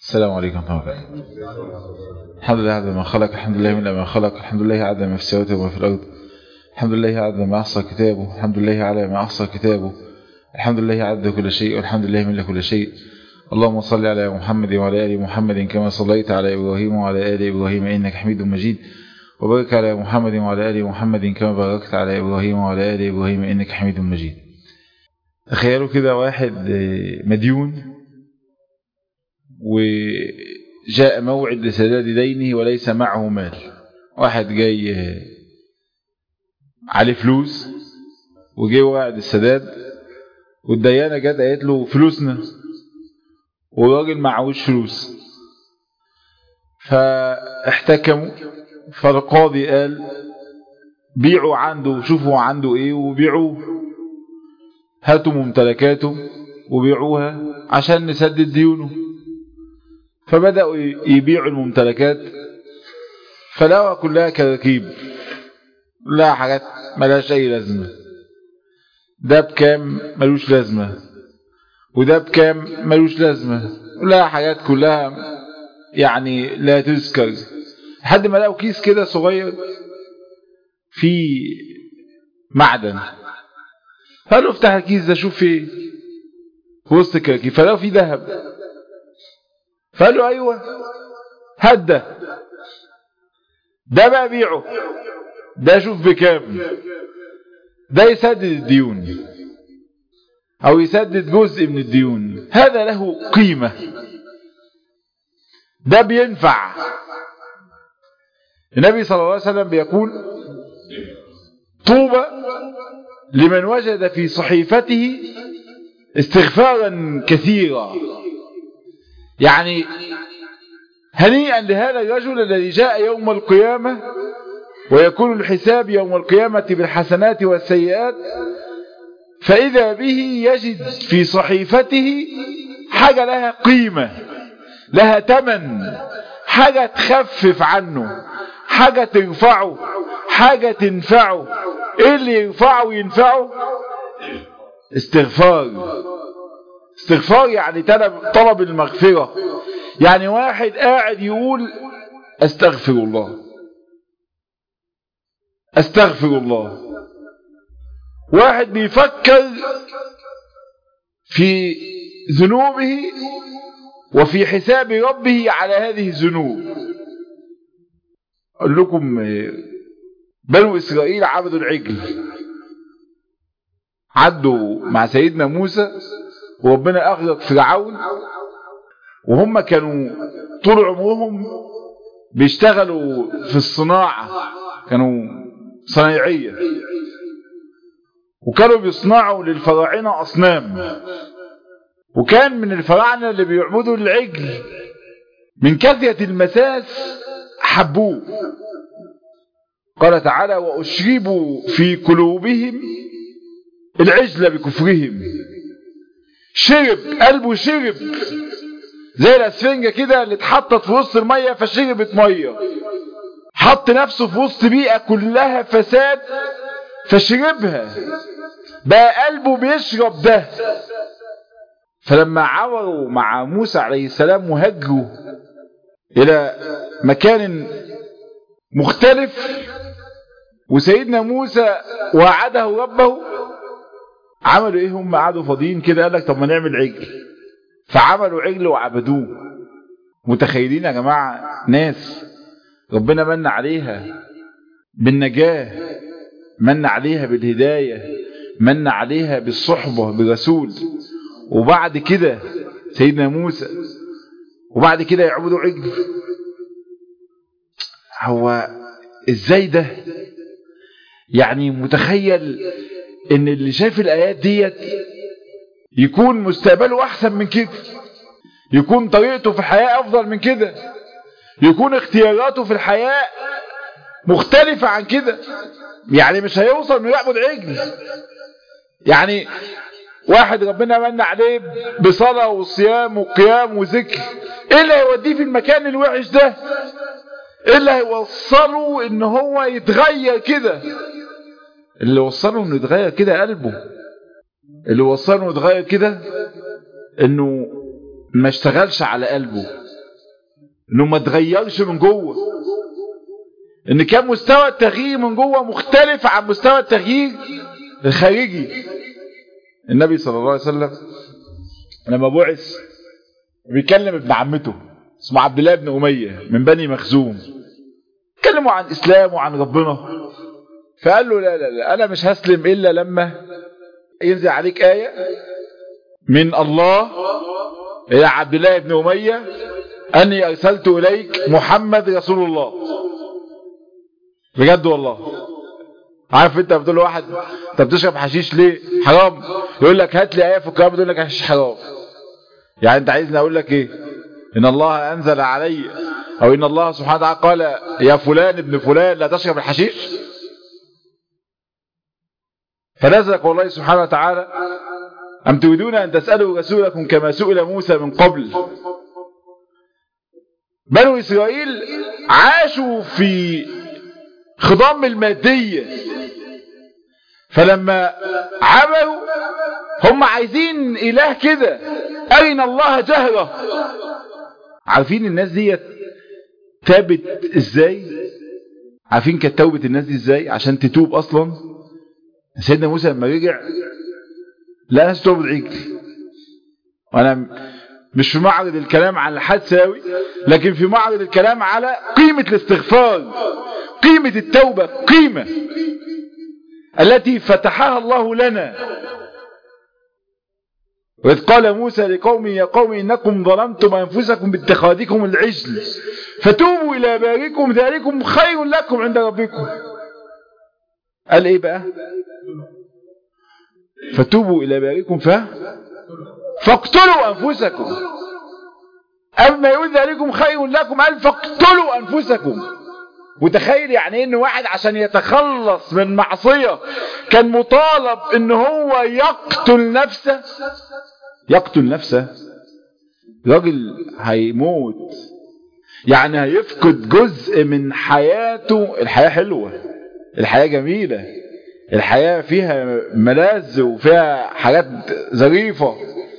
السلام عليكم ورحمة الله الحمد لله عدد ما خلق الحمد لله من ما خلق الحمد لله عدد ما في السماوات وما في الأرض الحمد لله عدد ما أحصى كتابه الحمد لله على ما أحصى كتابه الحمد لله عدد كل شيء والحمد لله من كل شيء اللهم صل على محمد وعلى آل محمد كما صليت على إبراهيم وعلى آل إبراهيم إنك حميد مجيد وبارك على محمد وعلى آل محمد كما باركت على إبراهيم وعلى آل إبراهيم إنك حميد مجيد تخيلوا كده واحد مديون وجاء موعد لسداد دينه وليس معه مال واحد جاي عليه فلوس وجاي وعد السداد والديانة جت قالت له فلوسنا والراجل معهوش فلوس فاحتكموا فالقاضي قال بيعوا عنده شوفوا عنده ايه وبيعوه هاتوا ممتلكاته وبيعوها عشان نسدد ديونه فبدأوا يبيعوا الممتلكات فلقوا كلها كراكيب لا حاجات ملاش اي لازمة ده بكام ملوش لازمة وده بكام ملوش لازمة لا حاجات كلها يعني لا تذكر لحد ما لقوا كيس كده صغير فيه معدن قالوا افتح الكيس ده شوف ايه في وسط الكراكيب فلقوا فيه ذهب فقالوا ايوه هات ده ده بقى بيعه ده شوف بكام ده يسدد الديون او يسدد جزء من الديون هذا له قيمة ده بينفع النبي صلى الله عليه وسلم بيقول طوبى لمن وجد في صحيفته استغفارا كثيرا يعني هنيئا لهذا الرجل الذي جاء يوم القيامة ويكون الحساب يوم القيامة بالحسنات والسيئات فإذا به يجد في صحيفته حاجة لها قيمة لها تمن حاجة تخفف عنه حاجة ترفعه حاجة تنفعه ايه اللي يرفعه وينفعه استغفار استغفار يعني طلب, طلب المغفرة يعني واحد قاعد يقول استغفر الله استغفر الله واحد بيفكر في ذنوبه وفي حساب ربه على هذه الذنوب أقول لكم بنو إسرائيل عبدوا العجل عدوا مع سيدنا موسى وربنا أغرق فرعون وهم كانوا طول عمرهم بيشتغلوا في الصناعة كانوا صنايعية وكانوا بيصنعوا للفراعنة أصنام وكان من الفراعنة اللي بيعبدوا العجل من كثية المساس حبوه قال تعالى وأشربوا في قلوبهم العجل بكفرهم شرب قلبه شرب زي الاسفنجة كده اللي اتحطت في وسط المية فشربت مية حط نفسه في وسط بيئة كلها فساد فشربها بقى قلبه بيشرب ده فلما عوروا مع موسى عليه السلام وهجروا الى مكان مختلف وسيدنا موسى وعده ربه عملوا ايه هم قعدوا فاضيين كده قال لك طب ما نعمل عجل فعملوا عجل وعبدوه متخيلين يا جماعة ناس ربنا من عليها بالنجاة من عليها بالهداية من عليها بالصحبة برسول وبعد كده سيدنا موسى وبعد كده يعبدوا عجل هو ازاي ده يعني متخيل ان اللي شاف الايات ديت يكون مستقبله احسن من كده يكون طريقته في الحياة افضل من كده يكون اختياراته في الحياة مختلفة عن كده يعني مش هيوصل انه يعبد عجل يعني واحد ربنا من عليه بصلاة وصيام وقيام وذكر ايه اللي هيوديه في المكان الوحش ده ايه اللي هيوصله ان هو يتغير كده اللي وصله انه يتغير كده قلبه اللي وصله انه يتغير كده انه ما اشتغلش على قلبه انه ما تغيرش من جوه ان كان مستوى التغيير من جوه مختلف عن مستوى التغيير الخارجي النبي صلى الله عليه وسلم لما بعث بيكلم ابن عمته اسمه عبد الله بن أمية من بني مخزوم كلموا عن إسلام وعن ربنا فقال له لا لا لا أنا مش هسلم إلا لما ينزل عليك آية من الله إلى عبد الله بن أمية أني أرسلت إليك محمد رسول الله بجد والله عارف انت بتقول لواحد انت بتشرب حشيش ليه حرام يقول لك هات لي ايه في القران بتقول لك حشيش حرام يعني انت عايزني اقول لك ايه ان الله انزل علي او ان الله سبحانه وتعالى قال يا فلان ابن فلان لا تشرب الحشيش فنزلك والله سبحانه وتعالى أم تريدون أن تسألوا رسولكم كما سئل موسى من قبل بنو إسرائيل عاشوا في خضام المادية فلما عملوا هم عايزين إله كده أرنا الله جهرة عارفين الناس دي تابت ازاي عارفين كانت توبة الناس دي ازاي عشان تتوب اصلا سيدنا موسى لما رجع لا ناس توبة عجل وانا مش في معرض الكلام على الحادثة لكن في معرض الكلام على قيمة الاستغفار قيمة التوبة قيمة التي فتحها الله لنا وإذ قال موسى لقوم يا قوم إنكم ظلمتم أنفسكم باتخاذكم العجل فتوبوا إلى باركم ذلكم خير لكم عند ربكم قال إيه بقى فتوبوا إلى باركم ف فاقتلوا أنفسكم أما يقول ذلكم خير لكم قال فاقتلوا أنفسكم وتخيل يعني ان واحد عشان يتخلص من معصية كان مطالب ان هو يقتل نفسه يقتل نفسه راجل هيموت يعني هيفقد جزء من حياته الحياة حلوة الحياة جميلة الحياة فيها ملاذ وفيها حاجات ظريفة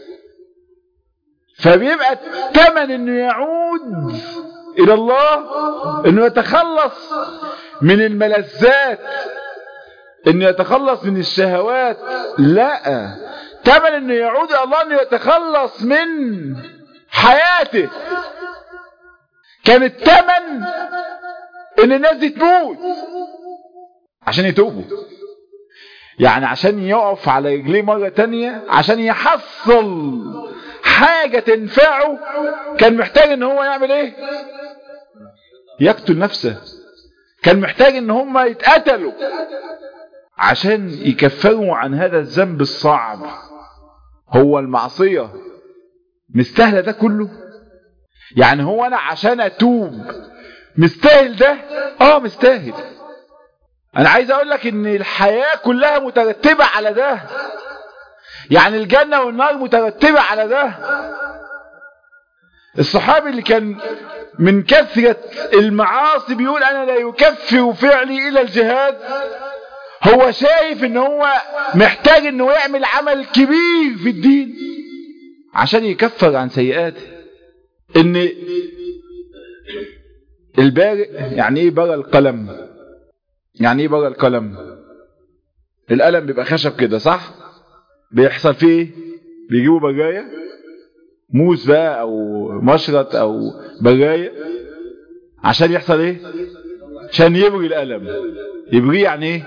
فبيبقى الثمن انه يعود الى الله انه يتخلص من الملذات انه يتخلص من الشهوات لا تمن انه يعود الى الله انه يتخلص من حياته كان التمن ان الناس دي تموت عشان يتوبوا يعني عشان يقف على رجليه مرة تانية عشان يحصل حاجة تنفعه كان محتاج ان هو يعمل ايه يقتل نفسه كان محتاج ان هم يتقتلوا عشان يكفروا عن هذا الذنب الصعب هو المعصية مستاهلة ده كله يعني هو انا عشان اتوب مستاهل ده اه مستاهل انا عايز اقول لك ان الحياة كلها مترتبة على ده يعني الجنة والنار مترتبة على ده الصحابي اللي كان من كثرة المعاصي بيقول انا لا يكفر فعلي الى الجهاد هو شايف ان هو محتاج انه يعمل عمل كبير في الدين عشان يكفر عن سيئاته ان البارئ يعني ايه بقى القلم يعني ايه بقى القلم القلم بيبقى خشب كده صح بيحصل فيه ايه بيجيبوا بجاية موس بقى او مشرط او بجاية عشان يحصل ايه عشان يبري القلم يبريه يعني ايه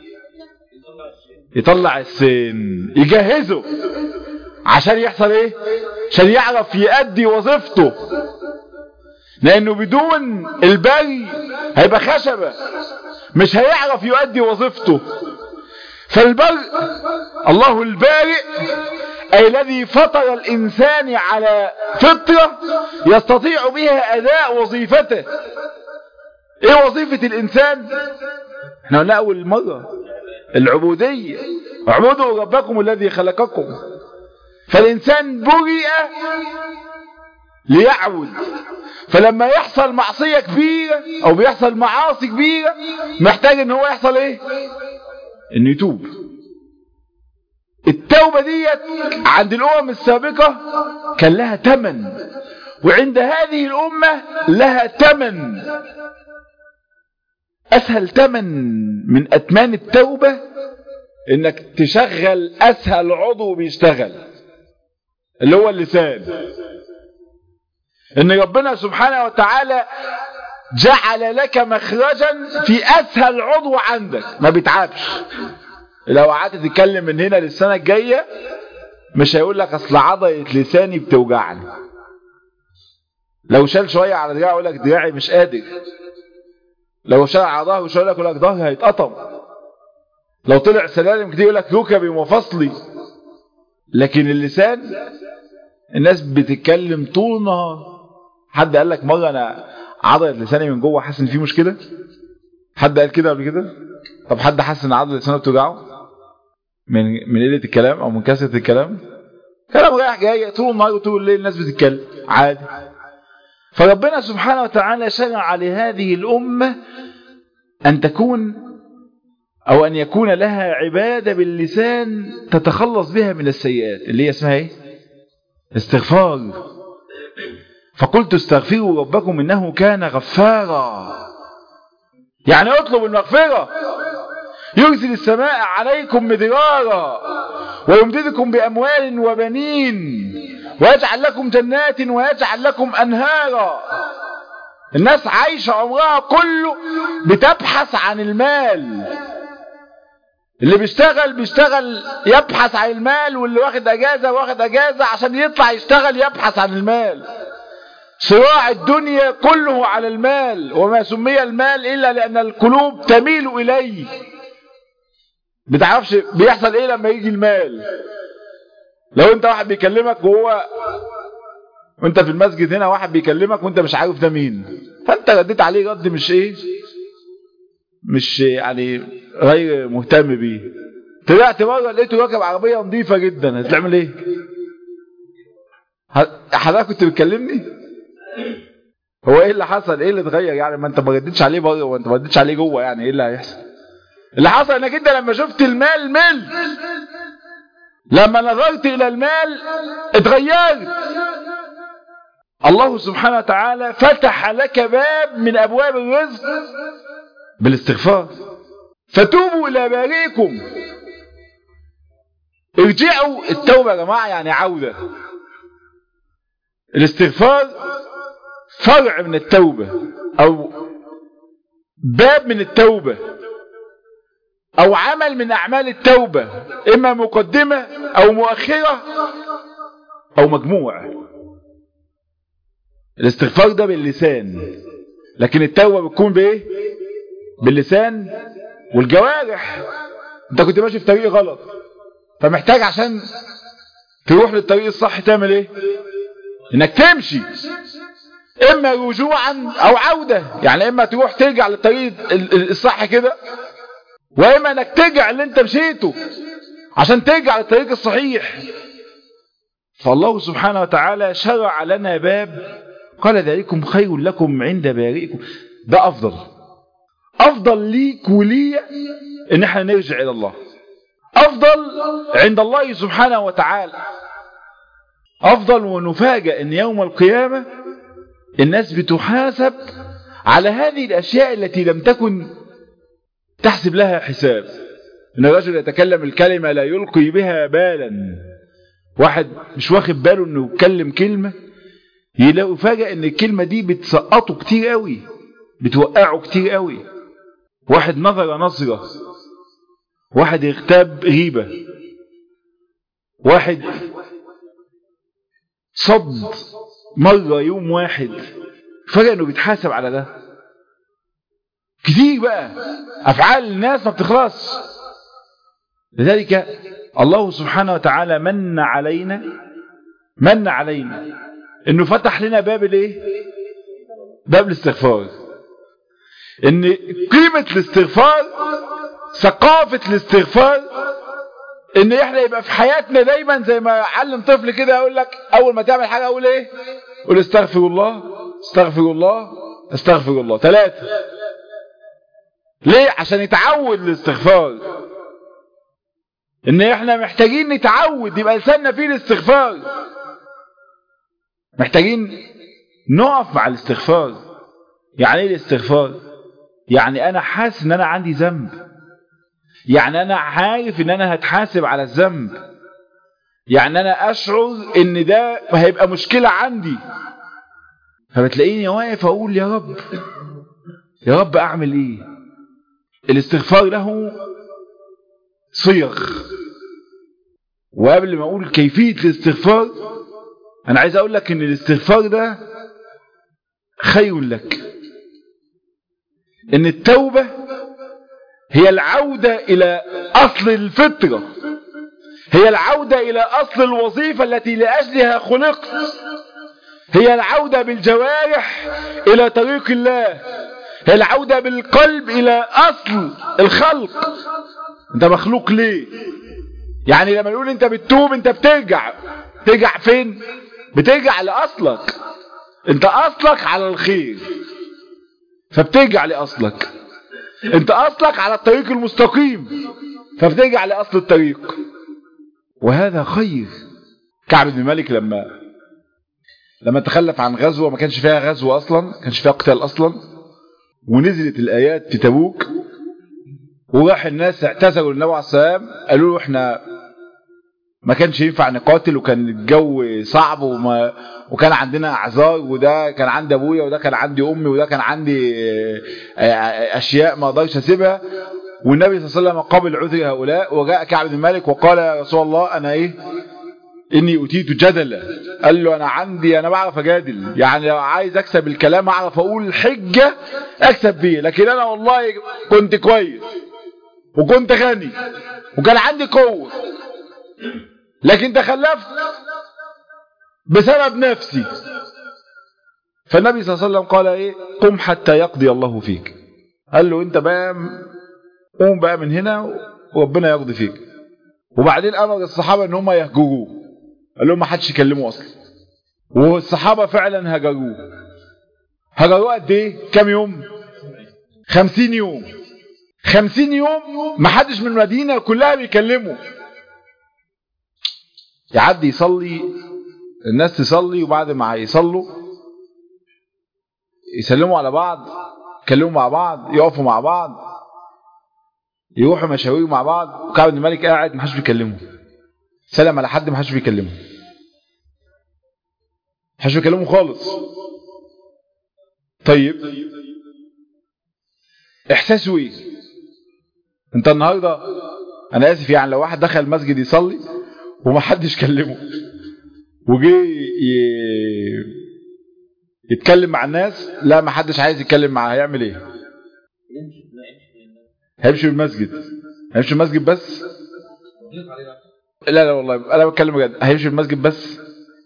يطلع السن يجهزه عشان يحصل ايه عشان يعرف يأدي وظيفته لانه بدون البري هيبقى خشبة مش هيعرف يؤدي وظيفته فالبر الله البارئ أي الذي فطر الإنسان على فطرة يستطيع بها أداء وظيفته إيه وظيفة الإنسان احنا قلنا أول مرة العبودية اعبدوا ربكم الذي خلقكم فالإنسان برئ ليعبد فلما يحصل معصية كبيرة او بيحصل معاصي كبيرة محتاج ان هو يحصل ايه انه يتوب التوبة ديت عند الامم السابقة كان لها تمن وعند هذه الأمة لها تمن أسهل تمن من أتمان التوبة إنك تشغل أسهل عضو بيشتغل اللي هو اللسان إن ربنا سبحانه وتعالى جعل لك مخرجا في أسهل عضو عندك ما بيتعبش لو قعدت تتكلم من هنا للسنة الجاية مش هيقول لك أصل عضلة لساني بتوجعني لو شال شوية على دراعه يقول لك دراعي مش قادر لو شال على ظهره شوية يقول لك ظهري هيتقطم لو طلع سلالم كتير يقول لك ركبي ومفاصلي لكن اللسان الناس بتتكلم طول النهار حد قال لك مرة أنا عضلة لساني من جوه حاسس إن في مشكلة حد قال كده قبل كده طب حد حاسس إن عضلة لسانه بتوجعه من من قلة الكلام أو من كثرة الكلام كلام رايح جاي طول النهار وطول الليل الناس بتتكلم عادي فربنا سبحانه وتعالى شرع لهذه الأمة أن تكون أو أن يكون لها عبادة باللسان تتخلص بها من السيئات اللي هي اسمها إيه؟ استغفار فقلت استغفروا ربكم إنه كان غفارا يعني اطلب المغفرة يرسل السماء عليكم مدرارا ويمددكم بأموال وبنين ويجعل لكم جنات ويجعل لكم أنهارا الناس عايشة عمرها كله بتبحث عن المال اللي بيشتغل بيشتغل يبحث عن المال واللي واخد اجازة واخد اجازة عشان يطلع يشتغل يبحث عن المال صراع الدنيا كله على المال وما سمي المال الا لان القلوب تميل اليه بتعرفش بيحصل ايه لما يجي المال لو انت واحد بيكلمك وهو وانت في المسجد هنا واحد بيكلمك وانت مش عارف ده مين فانت رديت عليه رد مش ايه مش يعني غير مهتم بيه طلعت بره لقيته راكب عربيه نظيفه جدا هتعمل ايه حضرتك كنت بتكلمني هو ايه اللي حصل ايه اللي اتغير يعني ما انت ما ردتش عليه بره وانت ما ردتش عليه جوه يعني ايه اللي هيحصل اللي حصل انك انت لما شفت المال مل لما نظرت الى المال اتغيرت الله سبحانه وتعالى فتح لك باب من ابواب الرزق بالاستغفار فتوبوا الى بارئكم ارجعوا التوبة يا جماعة يعني عودة الاستغفار فرع من التوبة او باب من التوبة او عمل من اعمال التوبة اما مقدمة او مؤخرة او مجموع الاستغفار ده باللسان لكن التوبة بتكون بايه باللسان والجوارح انت كنت ماشي في طريق غلط فمحتاج عشان تروح للطريق الصح تعمل ايه انك تمشي اما رجوعا او عودة يعني اما تروح ترجع للطريق الصح كده واما انك ترجع اللي انت مشيته عشان ترجع للطريق الصحيح فالله سبحانه وتعالى شرع لنا باب قال ذلكم خير لكم عند بارئكم ده افضل افضل ليك ولي ان احنا نرجع الى الله افضل عند الله سبحانه وتعالى افضل ونفاجأ ان يوم القيامة الناس بتحاسب على هذه الاشياء التي لم تكن تحسب لها حساب ان الرجل يتكلم الكلمة لا يلقي بها بالا واحد مش واخد باله انه يتكلم كلمة يلاقي فجأة ان الكلمة دي بتسقطه كتير قوي بتوقعه كتير قوي واحد نظر نظرة واحد اغتاب غيبة واحد صد مرة يوم واحد فجأة انه بيتحاسب على ده كتير بقى افعال الناس ما بتخلص لذلك الله سبحانه وتعالى من علينا من علينا انه فتح لنا باب الايه باب الاستغفار ان قيمة الاستغفار ثقافة الاستغفار ان احنا يبقى في حياتنا دايما زي ما علم طفل كده يقول لك اول ما تعمل حاجة اقول ايه قول استغفر الله استغفر الله استغفر الله ثلاثة ليه عشان يتعود الاستغفار ان احنا محتاجين نتعود يبقى لساننا فيه الاستغفار محتاجين نقف مع الاستغفار يعني ايه الاستغفار يعني انا حاسس ان انا عندي ذنب يعني انا عارف ان انا هتحاسب على الذنب يعني انا اشعر ان ده هيبقى مشكلة عندي فبتلاقيني واقف اقول يا رب يا رب اعمل ايه الاستغفار له صيغ وقبل ما اقول كيفية الاستغفار انا عايز اقول لك ان الاستغفار ده خير لك ان التوبة هي العودة الى اصل الفطرة هي العودة الى اصل الوظيفة التي لاجلها خلقت هي العودة بالجوارح الى طريق الله هي العودة بالقلب الى اصل الخلق انت مخلوق ليه يعني لما نقول انت بتتوب انت بترجع ترجع فين بترجع لاصلك انت اصلك على الخير فبترجع لاصلك انت اصلك على الطريق المستقيم فبترجع لاصل الطريق وهذا خير كعب بن مالك لما لما تخلف عن غزوة ما كانش فيها غزوة اصلا ما كانش فيها قتال اصلا ونزلت الايات في تبوك وراح الناس اعتذروا للنبي عليه السلام قالوا له احنا ما كانش ينفع نقاتل وكان الجو صعب وما وكان عندنا اعذار وده كان عندي ابويا وده كان عندي امي وده كان عندي اشياء ما اقدرش اسيبها والنبي صلى الله عليه وسلم قبل عذر هؤلاء وجاء كعب بن مالك وقال يا رسول الله انا ايه اني اتيت جدلا قال له انا عندي انا بعرف اجادل يعني لو عايز اكسب الكلام اعرف اقول حجة اكسب بيه لكن انا والله كنت كويس وكنت غني وكان عندي قوة لكن تخلفت بسبب نفسي فالنبي صلى الله عليه وسلم قال ايه قم حتى يقضي الله فيك قال له انت بقى قوم بقى من هنا وربنا يقضي فيك وبعدين امر الصحابة ان هم يهجروه قال لهم ما حدش يكلمه اصلا والصحابة فعلا هجروه هجروه قد ايه كام يوم خمسين يوم خمسين يوم ما حدش من المدينة كلها بيكلمه يعدي يصلي الناس تصلي وبعد ما يصلوا يسلموا على بعض يتكلموا مع بعض يقفوا مع بعض يروحوا مشاوير مع بعض وكعب بن مالك قاعد ما حدش بيكلمه سلم على حد ما حدش بيكلمه ما حدش بيكلمه خالص طيب احساسه ايه انت النهارده انا اسف يعني لو واحد دخل المسجد يصلي وما حدش كلمه وجي يتكلم مع الناس لا ما حدش عايز يتكلم معاه هيعمل ايه هيمشي المسجد هيمشي المسجد بس لا لا والله انا بتكلم بجد هيمشي المسجد بس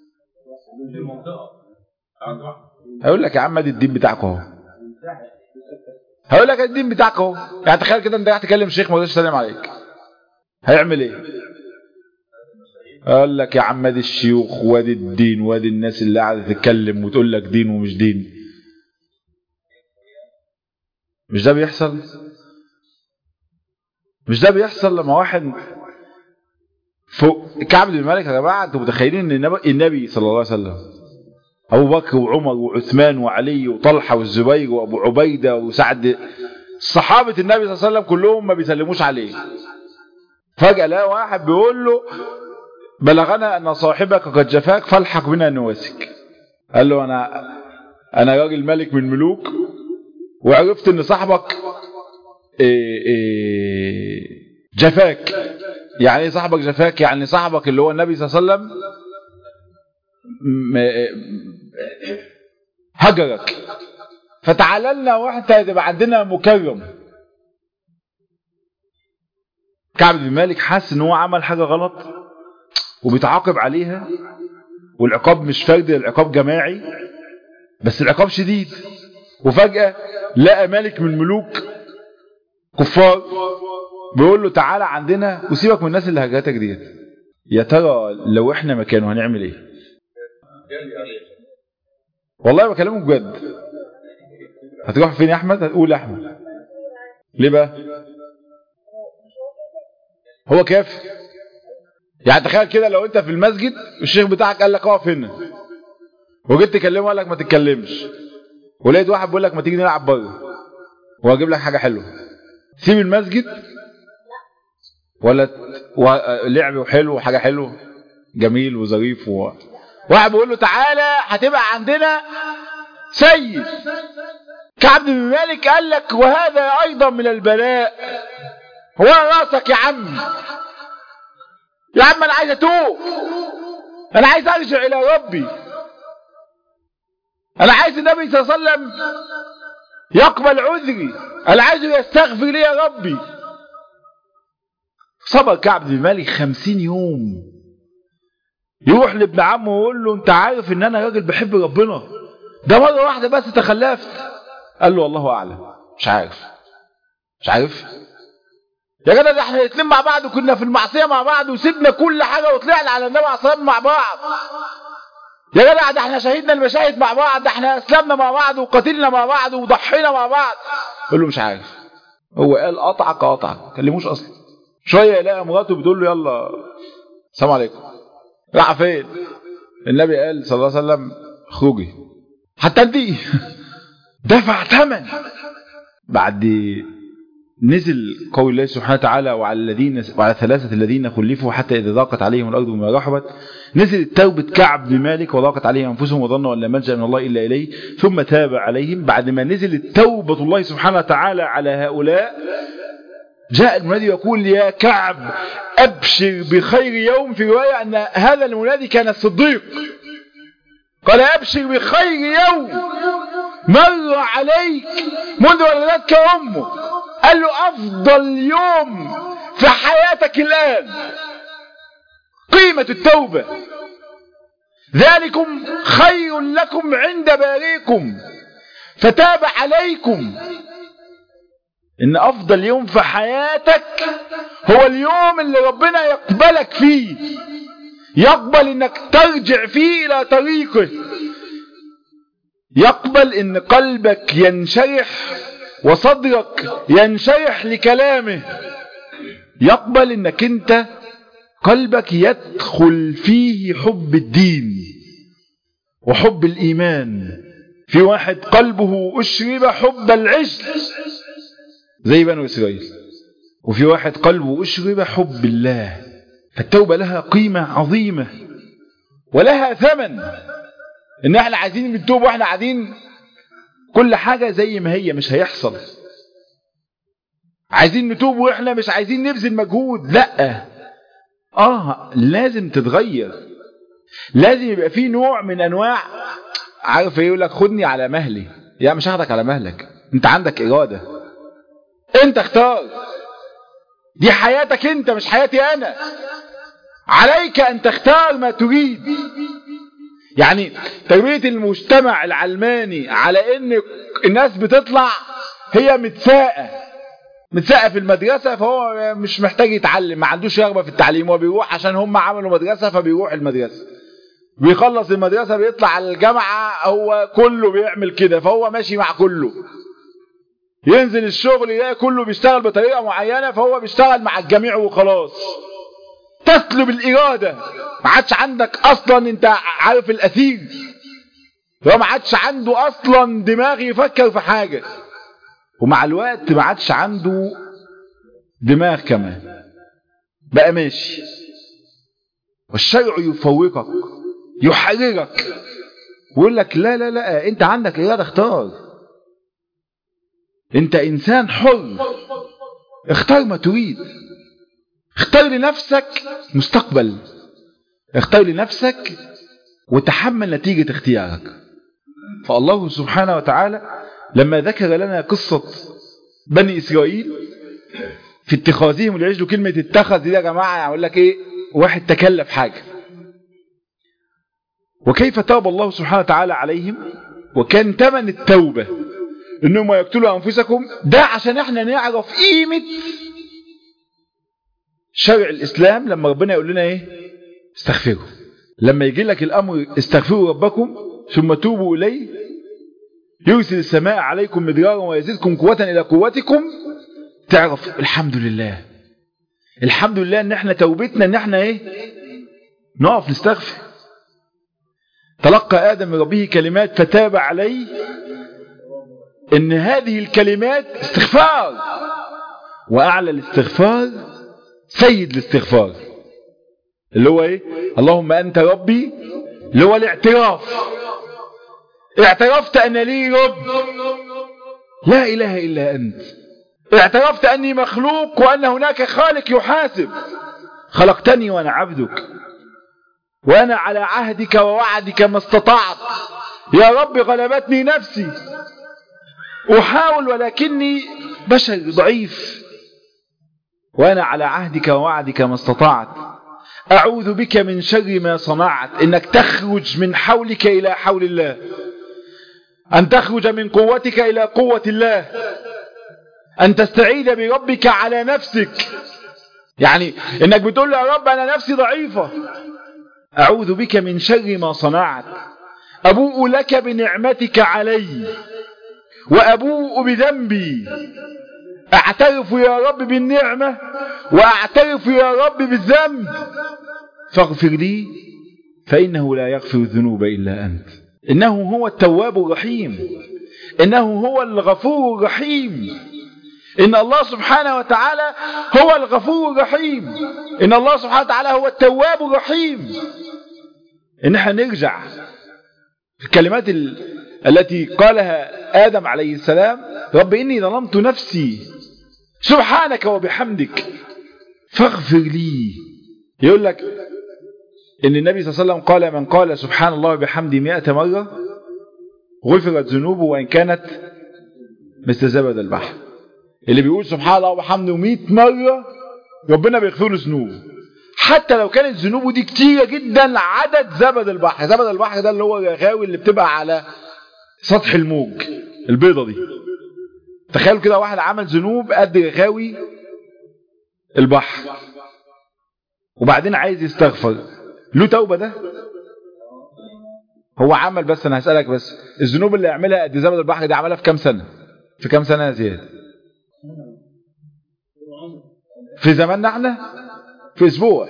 هقول لك يا عم ادي الدين بتاعك اهو هقول لك الدين بتاعك اهو يعني تخيل كده انت رايح تكلم شيخ ما رضاش يسلم عليك هيعمل ايه قال لك يا عم ادي الشيوخ وادي الدين وادي الناس اللي قاعده تتكلم وتقول لك دين ومش دين مش ده بيحصل مش ده بيحصل لما واحد فوق كعب بن مالك يا جماعه انتوا متخيلين ان النبي صلى الله عليه وسلم ابو بكر وعمر وعثمان وعلي وطلحه والزبير وابو عبيده وسعد صحابه النبي صلى الله عليه وسلم كلهم ما بيسلموش عليه فجاه لقى واحد بيقول له بلغنا ان صاحبك قد جفاك فالحق بنا نواسك قال له انا انا راجل ملك من ملوك وعرفت ان صاحبك إيه إيه جفاك يعني ايه صاحبك جفاك يعني صاحبك اللي هو النبي صلى الله عليه وسلم هجرك فتعال لنا واحد تبقى عندنا مكرم كعب بن مالك حس ان هو عمل حاجة غلط وبيتعاقب عليها والعقاب مش فردي العقاب جماعي بس العقاب شديد وفجأة لقى ملك من ملوك كفار بيقول له تعالى عندنا وسيبك من الناس اللي هجرتك ديت يا ترى لو احنا مكانه هنعمل ايه والله بكلمك بجد هتروح فين يا احمد هتقول يا احمد ليه بقى هو كافر يعني تخيل كده لو انت في المسجد الشيخ بتاعك قال لك اقف هنا وجيت تكلمه قال لك ما تتكلمش ولقيت واحد بيقول لك ما تيجي نلعب بره وهجيب لك حاجه حلوه سيب المسجد ولا لعب وحلو وحاجه حلوه جميل وظريف و... واحد بيقول له تعالى هتبقى عندنا سيد كعب بن مالك قال لك وهذا ايضا من البلاء هو راسك يا عم يا عم انا عايز اتوب انا عايز ارجع الى ربي انا عايز النبي صلى الله عليه وسلم يقبل عذري انا عايزه يستغفر لي يا ربي صبر كعب بن مالك خمسين يوم يروح لابن عمه ويقول له انت عارف ان انا راجل بحب ربنا ده مرة واحدة بس تخلفت قال له والله اعلم مش عارف مش عارف يا جدع ده احنا الاثنين مع بعض وكنا في المعصية مع بعض وسيبنا كل حاجة وطلعنا على النبي عليه الصلاة والسلام مع بعض يا جدع ده احنا شهدنا المشاهد مع بعض ده احنا اسلمنا مع بعض وقتلنا مع بعض وضحينا مع بعض قال له مش عارف هو قال قطعك قطعك كلموش اصلا شوية يلاقي مراته بتقول له يلا السلام عليكم راح فين النبي قال صلى الله عليه وسلم اخرجي حتى دي دفع ثمن بعد نزل قول الله سبحانه وتعالى وعلى الذين وعلى الثلاثة الذين خلفوا حتى إذا ضاقت عليهم الأرض بما رحبت نزلت توبة كعب بن مالك وضاقت عليهم أنفسهم وظنوا أن لا ملجأ من الله إلا إليه ثم تاب عليهم بعد ما نزلت توبة الله سبحانه وتعالى على هؤلاء جاء المنادي يقول يا كعب أبشر بخير يوم في رواية أن هذا المنادي كان الصديق قال أبشر بخير يوم مر عليك منذ ولدتك أمك قال له أفضل يوم في حياتك الآن قيمة التوبة ذلكم خير لكم عند باريكم فتاب عليكم ان افضل يوم في حياتك هو اليوم اللي ربنا يقبلك فيه يقبل انك ترجع فيه الى طريقه يقبل ان قلبك ينشرح وصدرك ينشرح لكلامه يقبل انك انت قلبك يدخل فيه حب الدين وحب الايمان في واحد قلبه اشرب حب العجل زي بنو اسرائيل وفي واحد قلبه اشرب حب الله فالتوبة لها قيمة عظيمة ولها ثمن ان احنا عايزين نتوب واحنا قاعدين كل حاجة زي ما هي مش هيحصل عايزين نتوب واحنا مش عايزين نبذل مجهود لا اه لازم تتغير لازم يبقى في نوع من انواع عارف ايه يقول لك خدني على مهلي يا مش هاخدك على مهلك انت عندك اراده انت اختار دي حياتك انت مش حياتي انا عليك ان تختار ما تريد يعني تربية المجتمع العلماني على ان الناس بتطلع هي متساءة متساءة في المدرسة فهو مش محتاج يتعلم ما عندوش رغبة في التعليم هو بيروح عشان هم عملوا مدرسة فبيروح المدرسة بيخلص المدرسة بيطلع على الجامعة هو كله بيعمل كده فهو ماشي مع كله ينزل الشغل يلاقي كله بيشتغل بطريقة معينة فهو بيشتغل مع الجميع وخلاص تسلب الإرادة ما عادش عندك أصلا أنت عارف الأثير هو ما عادش عنده أصلا دماغ يفكر في حاجة ومع الوقت ما عادش عنده دماغ كمان بقى ماشي والشرع يفوقك يحررك ويقول لك لا لا لا انت عندك إرادة اختار انت انسان حر اختار ما تريد اختار لنفسك مستقبل اختار لنفسك وتحمل نتيجة اختيارك فالله سبحانه وتعالى لما ذكر لنا قصة بني إسرائيل في اتخاذهم العجل كلمة اتخذ دي يا جماعة يقول لك ايه واحد تكلف حاجة وكيف تاب الله سبحانه وتعالى عليهم وكان ثمن التوبة انهم يقتلوا انفسكم ده عشان احنا نعرف قيمة شرع الاسلام لما ربنا يقول لنا ايه استغفروا لما يجي لك الامر استغفروا ربكم ثم توبوا اليه يرسل السماء عليكم مدرارا ويزيدكم قوة الى قوتكم تعرف الحمد لله الحمد لله ان احنا توبتنا ان احنا ايه نقف نستغفر تلقى آدم من ربه كلمات فتاب عليه ان هذه الكلمات استغفار واعلى الاستغفار سيد الاستغفار اللي هو ايه اللهم انت ربي اللي هو الاعتراف اعترفت ان لي رب لا اله الا انت اعترفت اني مخلوق وان هناك خالق يحاسب خلقتني وانا عبدك وانا على عهدك ووعدك ما استطعت يا رب غلبتني نفسي احاول ولكني بشر ضعيف وانا على عهدك ووعدك ما استطعت اعوذ بك من شر ما صنعت انك تخرج من حولك الى حول الله ان تخرج من قوتك الى قوة الله ان تستعيد بربك على نفسك يعني انك بتقول يا رب انا نفسي ضعيفة اعوذ بك من شر ما صنعت ابوء لك بنعمتك علي وابوء بذنبي اعترف يا رب بالنعمة واعترف يا رب بالذنب فاغفر لي فانه لا يغفر الذنوب الا انت انه هو التواب الرحيم انه هو الغفور الرحيم ان الله سبحانه وتعالى هو الغفور الرحيم ان الله سبحانه وتعالى هو التواب الرحيم ان احنا نرجع الكلمات ال... التي قالها آدم عليه السلام رب إني ظلمت نفسي سبحانك وبحمدك فاغفر لي يقول لك إن النبي صلى الله عليه وسلم قال من قال سبحان الله وبحمده مئة مرة غفرت ذنوبه وإن كانت مثل زبد البحر اللي بيقول سبحان الله وبحمده 100 مرة ربنا بيغفر له ذنوبه حتى لو كانت ذنوبه دي كتيرة جدا عدد زبد البحر زبد البحر ده اللي هو الرغاوي اللي بتبقى على سطح الموج البيضة دي تخيلوا كده واحد عمل ذنوب قد رغاوي البحر وبعدين عايز يستغفر له توبة ده هو عمل بس انا هسألك بس الذنوب اللي يعملها قد زبد البحر دي عملها في كام سنة في كام سنة يا زياد في زماننا احنا في اسبوع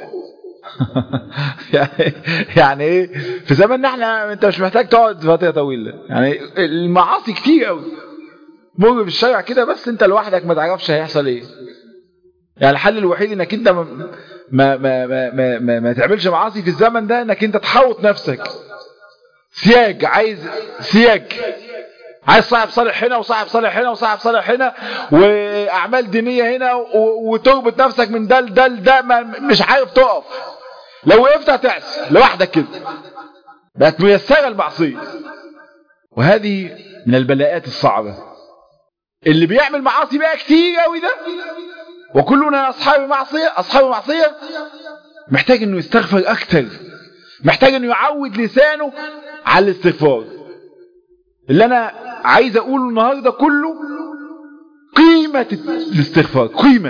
يعني يعني ايه في زماننا احنا انت مش محتاج تقعد فتره طويله يعني المعاصي كتير قوي مر بالشارع كده بس انت لوحدك ما تعرفش هيحصل ايه يعني الحل الوحيد انك انت ما ما ما ما, ما, ما, ما تعملش معاصي في الزمن ده انك انت تحوط نفسك سياج عايز سياج عايز صاحب صالح هنا وصاحب صالح هنا وصاحب صالح هنا واعمال دينيه هنا وتربط نفسك من ده لده لده مش عارف تقف لو وقفت هتعس لوحدك كده بقت ميسره المعصيه وهذه من البلاءات الصعبه اللي بيعمل معاصي بقى كتير قوي ده وكلنا اصحاب معصيه اصحاب معصيه محتاج انه يستغفر اكتر محتاج انه يعود لسانه على الاستغفار اللي انا عايز اقوله النهاردة كله قيمة الاستغفار قيمة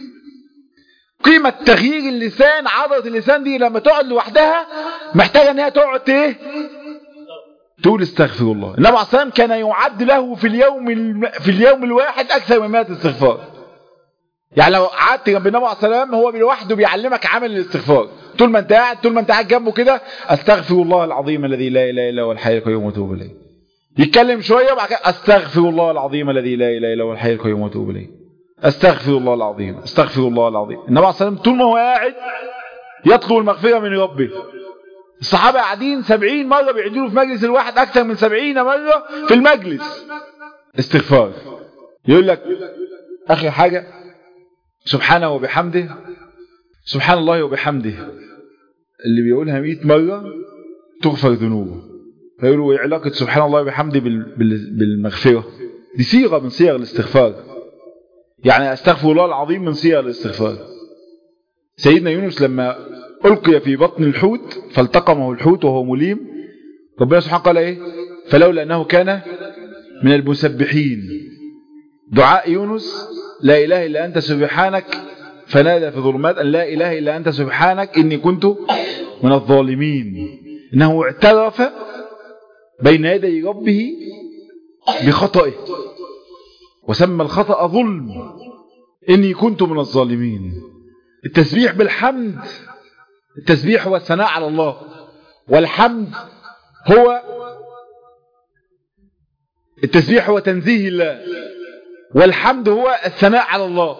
قيمة تغيير اللسان عضلة اللسان دي لما تقعد لوحدها محتاجة انها تقعد ايه تقول استغفر الله النبي عليه الصلاة كان يعد له في اليوم الم... في اليوم الواحد اكثر من 100 استغفار يعني لو قعدت جنب النبي عليه الصلاة هو لوحده بيعلمك عمل الاستغفار طول ما انت قاعد طول ما انت قاعد جنبه كده استغفر الله العظيم الذي لا اله الا هو الحي القيوم واتوب اليه يتكلم شوية وبعد كده استغفر الله العظيم الذي لا اله الا هو الحي القيوم واتوب اليه استغفر الله العظيم استغفر الله العظيم النبي عليه الصلاه طول ما هو قاعد يطلب المغفرة من ربه الصحابة قاعدين سبعين مرة بيعدوا في مجلس الواحد أكثر من سبعين مرة في المجلس استغفار يقول لك آخر حاجة سبحانه وبحمده سبحان الله وبحمده اللي بيقولها مئة مرة تغفر ذنوبه فيقولوا ايه علاقة سبحان الله وبحمده بالمغفرة دي صيغة من صيغ الاستغفار يعني استغفر الله العظيم من صيغ الاستغفار سيدنا يونس لما ألقي في بطن الحوت فالتقمه الحوت وهو مليم ربنا سبحانه قال ايه فلولا أنه كان من المسبحين دعاء يونس لا إله إلا أنت سبحانك فنادى في ظلمات أن لا إله إلا أنت سبحانك إني كنت من الظالمين إنه اعترف بين يدي ربه بخطئه وسمى الخطأ ظلم إني كنت من الظالمين التسبيح بالحمد التسبيح هو الثناء على الله والحمد هو التسبيح هو تنزيه الله والحمد هو الثناء على الله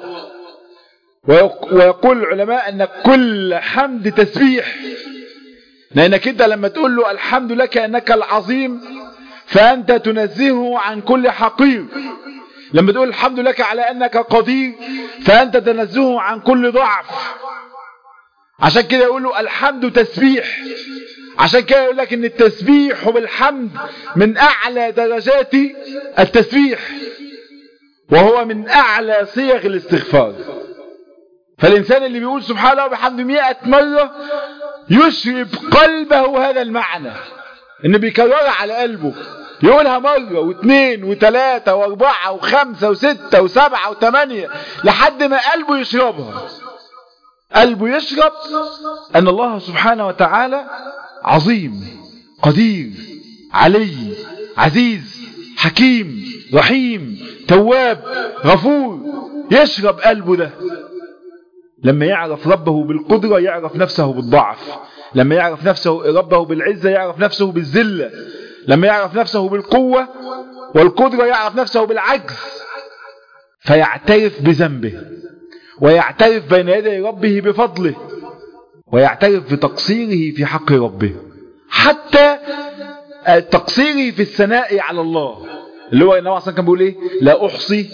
ويقول العلماء أن كل حمد تسبيح لأنك أنت لما تقول له الحمد لك أنك العظيم فأنت تنزهه عن كل حقير لما تقول الحمد لك على أنك قدير فأنت تنزهه عن كل ضعف عشان كده يقول له الحمد تسبيح عشان كده يقول لك ان التسبيح والحمد من اعلى درجات التسبيح وهو من اعلى صيغ الاستغفار فالانسان اللي بيقول سبحان الله وبحمده مئة مرة يشرب قلبه هذا المعنى انه بيكررها على قلبه يقولها مرة واثنين وثلاثة واربعة وخمسة وستة وسبعة وثمانية لحد ما قلبه يشربها قلبه يشرب ان الله سبحانه وتعالى عظيم قدير علي عزيز حكيم رحيم تواب غفور يشرب قلبه ده لما يعرف ربه بالقدرة يعرف نفسه بالضعف لما يعرف نفسه ربه بالعزة يعرف نفسه بالذلة لما يعرف نفسه بالقوة والقدرة يعرف نفسه بالعجز فيعترف بذنبه ويعترف بين يدي ربه بفضله ويعترف بتقصيره في حق ربه حتى تقصيره في الثناء على الله اللي هو النبي اصلا كان بيقول ايه لا احصي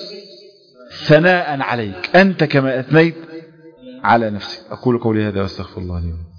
ثناء عليك انت كما اثنيت على نفسك اقول قولي هذا واستغفر الله لي